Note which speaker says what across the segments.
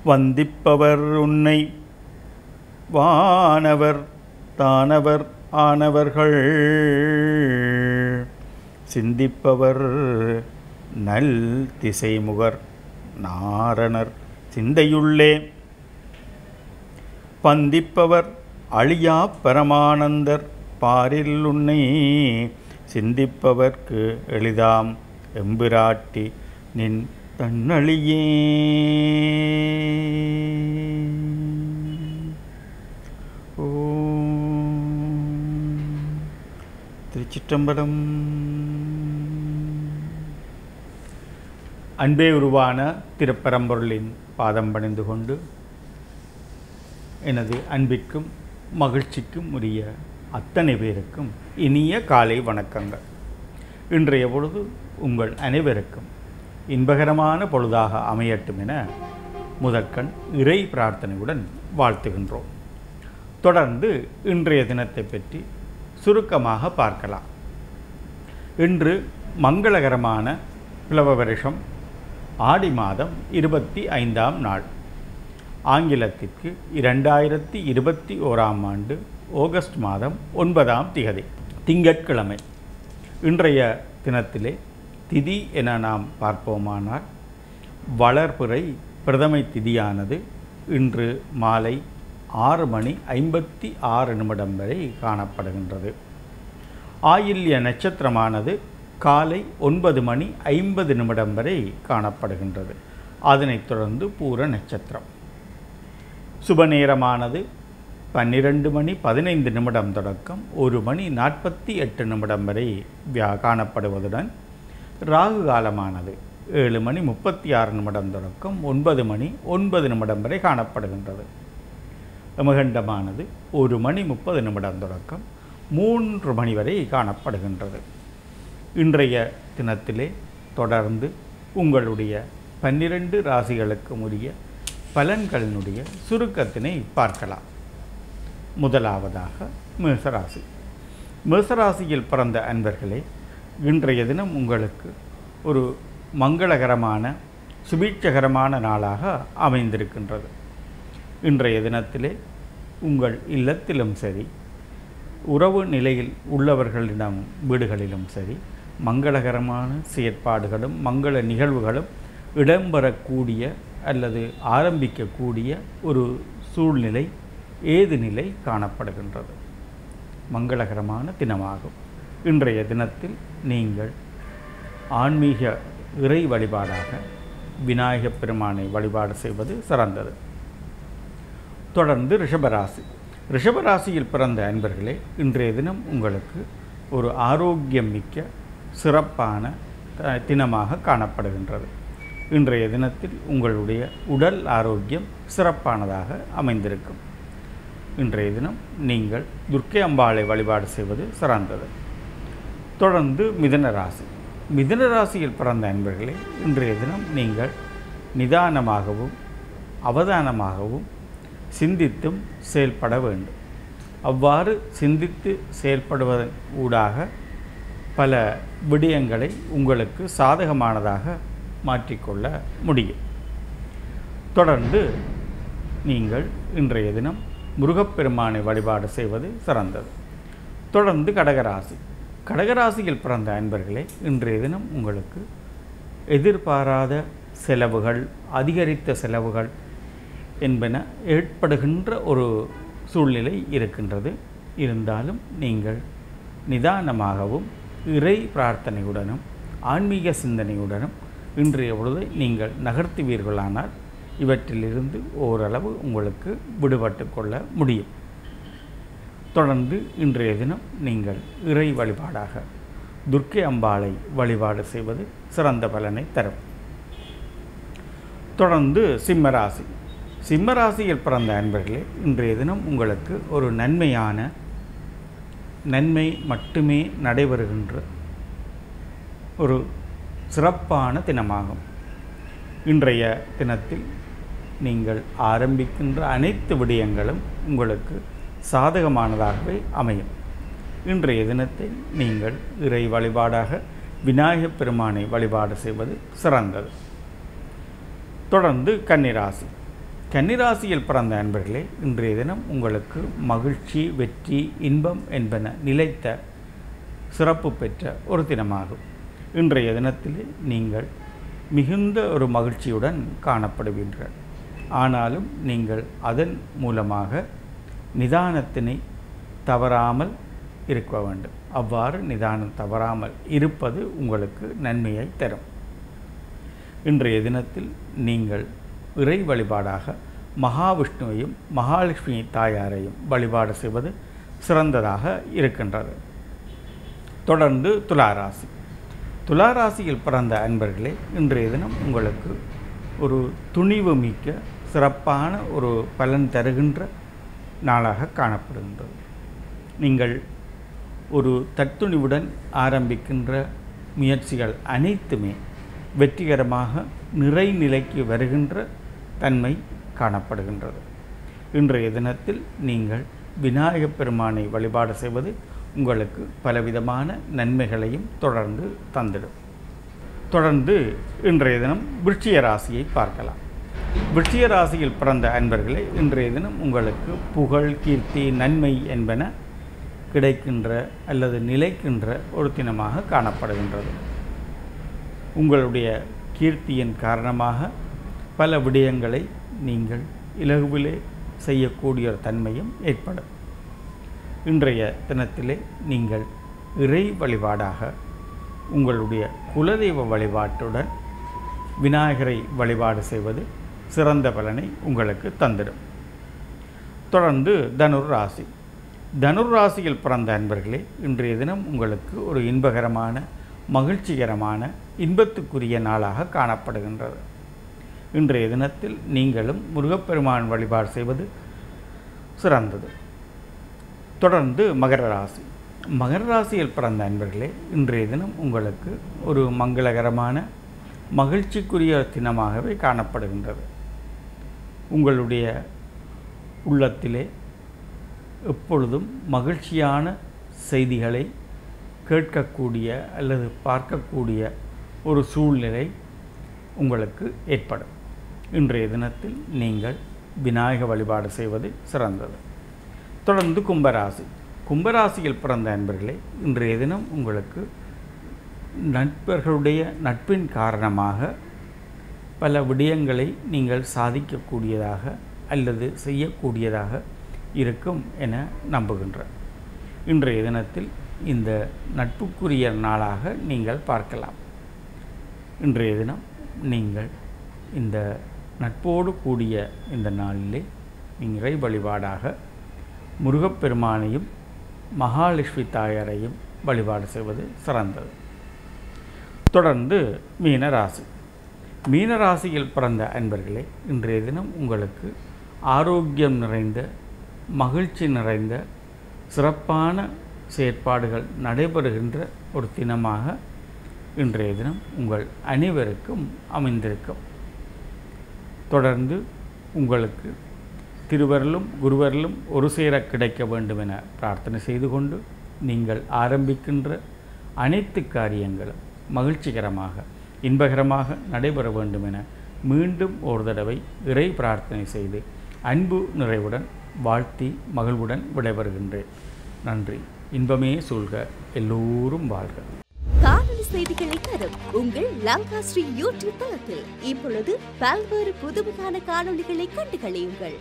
Speaker 1: வந்திப்பவர் உன்னை வானவர் தானவர் ஆனவர்கள் சிந்திப்பவர் நல் திசைமுகர் நாரணர் சிந்தையுள்ளே பந்திப்பவர் அழியா பரமானந்தர் பாரில் உன்னை சிந்திப்பவர்க்கு எளிதாம் எம்பிராட்டி நின் தன்னழியே ஓம் திருச்சிற்றம்பலம் அன்பே உருவான திருப்பரம்பொருளின் பாதம் பணிந்து கொண்டு எனது அன்பிற்கும் மகிழ்ச்சிக்கும் உரிய அத்தனை பேருக்கும் இனிய காலை வணக்கங்கள் இன்றைய பொழுது உங்கள் அனைவருக்கும் இன்பகரமான பொழுதாக அமையட்டும் என முதற்கண் இறை பிரார்த்தனையுடன் வாழ்த்துகின்றோம் தொடர்ந்து இன்றைய தினத்தை பற்றி சுருக்கமாக பார்க்கலாம் இன்று மங்களகரமான பிளவ வருஷம் ஆடி மாதம் இருபத்தி ஐந்தாம் நாள் ஆங்கிலத்திற்கு இரண்டாயிரத்தி இருபத்தி ஓராம் ஆண்டு ஆகஸ்ட் மாதம் ஒன்பதாம் திகதி திங்கட்கிழமை இன்றைய தினத்திலே திதி என நாம் பார்ப்போமானால் வளர்பிறை பிரதமை திதியானது இன்று மாலை ஆறு மணி ஐம்பத்தி ஆறு நிமிடம் வரை காணப்படுகின்றது ஆயில்ய நட்சத்திரமானது காலை ஒன்பது மணி ஐம்பது நிமிடம் வரை காணப்படுகின்றது அதனைத் தொடர்ந்து பூர நட்சத்திரம் சுப நேரமானது பன்னிரண்டு மணி பதினைந்து நிமிடம் தொடக்கம் ஒரு மணி நாற்பத்தி எட்டு நிமிடம் வரை வியா காணப்படுவதுடன் ராகு காலமானது ஏழு மணி முப்பத்தி ஆறு நிமிடம் தொடக்கம் ஒன்பது மணி ஒன்பது நிமிடம் வரை காணப்படுகின்றது யமகண்டமானது ஒரு மணி முப்பது நிமிடம் தொடக்கம் மூன்று மணி வரை காணப்படுகின்றது இன்றைய தினத்திலே தொடர்ந்து உங்களுடைய பன்னிரண்டு ராசிகளுக்கும் உரிய பலன்களினுடைய சுருக்கத்தினை பார்க்கலாம் முதலாவதாக மேசராசி மேசராசியில் பிறந்த அன்பர்களே இன்றைய தினம் உங்களுக்கு ஒரு மங்களகரமான சுபீட்சகரமான நாளாக அமைந்திருக்கின்றது இன்றைய தினத்திலே உங்கள் இல்லத்திலும் சரி உறவு நிலையில் உள்ளவர்களிடம் வீடுகளிலும் சரி மங்களகரமான செயற்பாடுகளும் மங்கள நிகழ்வுகளும் இடம்பெறக்கூடிய அல்லது ஆரம்பிக்கக்கூடிய ஒரு சூழ்நிலை ஏது நிலை காணப்படுகின்றது மங்களகரமான தினமாகும் இன்றைய தினத்தில் நீங்கள் ஆன்மீக இறை வழிபாடாக விநாயகப் பெருமானை வழிபாடு செய்வது சிறந்தது தொடர்ந்து ரிஷபராசி ரிஷபராசியில் பிறந்த அன்பர்களே இன்றைய தினம் உங்களுக்கு ஒரு ஆரோக்கியம் மிக்க சிறப்பான த- தினமாக காணப்படுகின்றது இன்றைய தினத்தில் உங்களுடைய உடல் ஆரோக்கியம் சிறப்பானதாக அமைந்திருக்கும் இன்றைய தினம் நீங்கள் துர்க்கை அம்பாளை வழிபாடு செய்வது சிறந்தது தொடர்ந்து மிதுன ராசி மிதுன ராசியில் பிறந்த அன்பர்களே இன்றைய தினம் நீங்கள் நிதானமாகவும் அவதானமாகவும் சிந்தித்தும் செயல்பட வேண்டும் அவ்வாறு சிந்தித்து செயல்படுவதன் ஊடாக பல விடயங்களை உங்களுக்கு சாதகமானதாக மாற்றிக்கொள்ள முடியும் தொடர்ந்து நீங்கள் இன்றைய தினம் முருகப்பெருமானை வழிபாடு செய்வது சிறந்தது தொடர்ந்து கடகராசி கடகராசியில் பிறந்த அன்பர்களே இன்றைய தினம் உங்களுக்கு எதிர்பாராத செலவுகள் அதிகரித்த செலவுகள் என்பன ஏற்படுகின்ற ஒரு சூழ்நிலை இருக்கின்றது இருந்தாலும் நீங்கள் நிதானமாகவும் இறை பிரார்த்தனையுடனும் ஆன்மீக சிந்தனையுடனும் இன்றைய பொழுதை நீங்கள் நகர்த்துவீர்களானால் இவற்றிலிருந்து ஓரளவு உங்களுக்கு விடுபட்டு கொள்ள முடியும் தொடர்ந்து இன்றைய தினம் நீங்கள் இறை வழிபாடாக துர்க்கை அம்பாளை வழிபாடு செய்வது சிறந்த பலனை தரும் தொடர்ந்து சிம்மராசி சிம்மராசியில் பிறந்த அன்பர்களே இன்றைய தினம் உங்களுக்கு ஒரு நன்மையான நன்மை மட்டுமே நடைபெறுகின்ற ஒரு சிறப்பான தினமாகும் இன்றைய தினத்தில் நீங்கள் ஆரம்பிக்கின்ற அனைத்து விடயங்களும் உங்களுக்கு சாதகமானதாகவே அமையும் இன்றைய தினத்தை நீங்கள் இறை வழிபாடாக விநாயகப் பெருமானை வழிபாடு செய்வது சிறந்தது தொடர்ந்து கன்னிராசி கன்னிராசியில் பிறந்த அன்பர்களே இன்றைய தினம் உங்களுக்கு மகிழ்ச்சி வெற்றி இன்பம் என்பன நிலைத்த சிறப்பு பெற்ற ஒரு தினமாகும் இன்றைய தினத்திலே நீங்கள் மிகுந்த ஒரு மகிழ்ச்சியுடன் காணப்படுவீர்கள் ஆனாலும் நீங்கள் அதன் மூலமாக நிதானத்தினை தவறாமல் இருக்க வேண்டும் அவ்வாறு நிதானம் தவறாமல் இருப்பது உங்களுக்கு நன்மையை தரும் இன்றைய தினத்தில் நீங்கள் இறை வழிபாடாக மகாவிஷ்ணுவையும் மகாலட்சுமி தாயாரையும் வழிபாடு செய்வது சிறந்ததாக இருக்கின்றது தொடர்ந்து துளாராசி துளாராசியில் பிறந்த அன்பர்களே இன்றைய தினம் உங்களுக்கு ஒரு துணிவு மிக்க சிறப்பான ஒரு பலன் தருகின்ற நாளாக காணப்படுகின்றது நீங்கள் ஒரு தத்துணிவுடன் ஆரம்பிக்கின்ற முயற்சிகள் அனைத்துமே வெற்றிகரமாக நிறைநிலைக்கு வருகின்ற தன்மை காணப்படுகின்றது இன்றைய தினத்தில் நீங்கள் விநாயகப் பெருமானை வழிபாடு செய்வது உங்களுக்கு பலவிதமான நன்மைகளையும் தொடர்ந்து தந்திடும் தொடர்ந்து இன்றைய தினம் விருட்சிய ராசியை பார்க்கலாம் விருட்சிய ராசியில் பிறந்த அன்பர்களே இன்றைய தினம் உங்களுக்கு புகழ் கீர்த்தி நன்மை என்பன கிடைக்கின்ற அல்லது நிலைக்கின்ற ஒரு தினமாக காணப்படுகின்றது உங்களுடைய கீர்த்தியின் காரணமாக பல விடயங்களை நீங்கள் இலகுவிலே செய்யக்கூடிய ஒரு தன்மையும் ஏற்படும் இன்றைய தினத்திலே நீங்கள் இறை வழிபாடாக உங்களுடைய குலதெய்வ வழிபாட்டுடன் விநாயகரை வழிபாடு செய்வது சிறந்த பலனை உங்களுக்கு தந்திடும் தொடர்ந்து தனுர் ராசி தனுர் ராசியில் பிறந்த அன்பர்களே இன்றைய தினம் உங்களுக்கு ஒரு இன்பகரமான மகிழ்ச்சிகரமான இன்பத்துக்குரிய நாளாக காணப்படுகின்றது இன்றைய தினத்தில் நீங்களும் முருகப்பெருமான் வழிபாடு செய்வது சிறந்தது தொடர்ந்து மகர ராசி மகர ராசியில் பிறந்த அன்பர்களே இன்றைய தினம் உங்களுக்கு ஒரு மங்களகரமான மகிழ்ச்சிக்குரிய தினமாகவே காணப்படுகின்றது உங்களுடைய உள்ளத்திலே எப்பொழுதும் மகிழ்ச்சியான செய்திகளை கேட்கக்கூடிய அல்லது பார்க்கக்கூடிய ஒரு சூழ்நிலை உங்களுக்கு ஏற்படும் இன்றைய தினத்தில் நீங்கள் விநாயக வழிபாடு செய்வது சிறந்தது தொடர்ந்து கும்பராசி கும்பராசியில் பிறந்த அன்பர்களே இன்றைய தினம் உங்களுக்கு நண்பர்களுடைய நட்பின் காரணமாக பல விடயங்களை நீங்கள் சாதிக்கக்கூடியதாக அல்லது செய்யக்கூடியதாக இருக்கும் என நம்புகின்றேன் இன்றைய தினத்தில் இந்த நட்புக்குரிய நாளாக நீங்கள் பார்க்கலாம் இன்றைய தினம் நீங்கள் இந்த நட்போடு கூடிய இந்த நாளிலே நீங்கள் இறை வழிபாடாக முருகப்பெருமானையும் மகாலட்சுமி தாயாரையும் வழிபாடு செய்வது சிறந்தது தொடர்ந்து மீனராசி மீனராசியில் பிறந்த அன்பர்களே இன்றைய தினம் உங்களுக்கு ஆரோக்கியம் நிறைந்த மகிழ்ச்சி நிறைந்த சிறப்பான செயற்பாடுகள் நடைபெறுகின்ற ஒரு தினமாக இன்றைய தினம் உங்கள் அனைவருக்கும் அமைந்திருக்கும் தொடர்ந்து உங்களுக்கு திருவருளும் குருவருளும் ஒரு சேர கிடைக்க வேண்டும் என பிரார்த்தனை செய்து கொண்டு நீங்கள் ஆரம்பிக்கின்ற அனைத்து காரியங்களும் மகிழ்ச்சிகரமாக இன்பகரமாக நடைபெற வேண்டும் என மீண்டும் ஒரு தடவை இறை பிரார்த்தனை செய்து அன்பு நிறைவுடன் வாழ்த்தி மகிழ்வுடன் விடைபெறுகின்றேன் நன்றி இன்பமே சூழ்க எல்லோரும் வாழ்க
Speaker 2: காணொலி செய்திகளை தரும் உங்கள் லங்கா ஸ்ரீ யூடியூப் தளத்தில் இப்பொழுது பல்வேறு புதுமையான காணொளிகளை கண்டு களியுங்கள்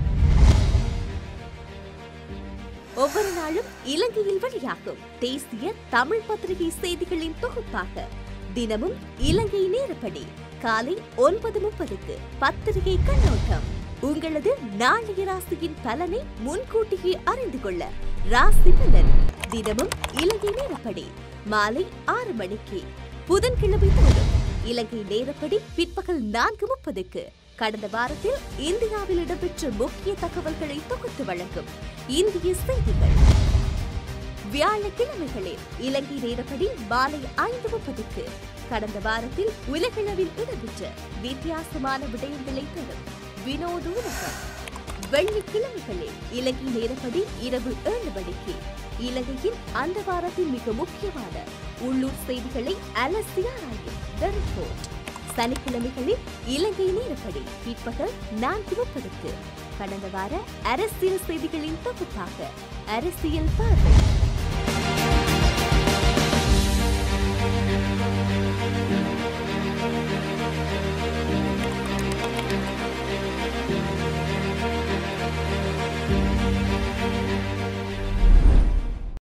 Speaker 2: ஒவ்வொரு நாளும் இலங்கையில் வெளியாகும் தேசிய தமிழ் பத்திரிகை செய்திகளின் தொகுப்பாக தினமும் இலங்கை நேரப்படி காலை ஒன்பது முப்பதுக்கு பத்திரிகை கண்ணோட்டம் உங்களது நாளைய ராசியின் பலனை முன்கூட்டியே அறிந்து கொள்ள ராசி பலன் தினமும் இலங்கை நேரப்படி மாலை ஆறு மணிக்கு புதன்கிழமை தோறும் இலங்கை நேரப்படி பிற்பகல் நான்கு முப்பதுக்கு கடந்த வாரத்தில் இந்தியாவில் இடம்பெற்ற முக்கிய தகவல்களை தொகுத்து வழங்கும் இந்திய செய்திகள் வியாழக்கிழமைகளில் இலங்கை நேரப்படி மாலை ஐந்து முப்பதுக்கு கடந்த வாரத்தில் உலகளவில் இடம்பெற்ற வித்தியாசமான விடயங்களை தரும் வினோத உலகம் வெள்ளிக்கிழமைகளில் இலங்கை நேரப்படி இரவு ஏழு மணிக்கு இலங்கையின் அந்த வாரத்தின் மிக முக்கியமான உள்ளூர் செய்திகளை அலசி ஆராயும் The Report. சனிக்கிழமைகளில் இலங்கை நேரப்படி பிற்பகல் நான்கு முப்பதுக்கு கடந்த வார அரசியல் செய்திகளின் தொகுப்பாக அரசியல் பார்வை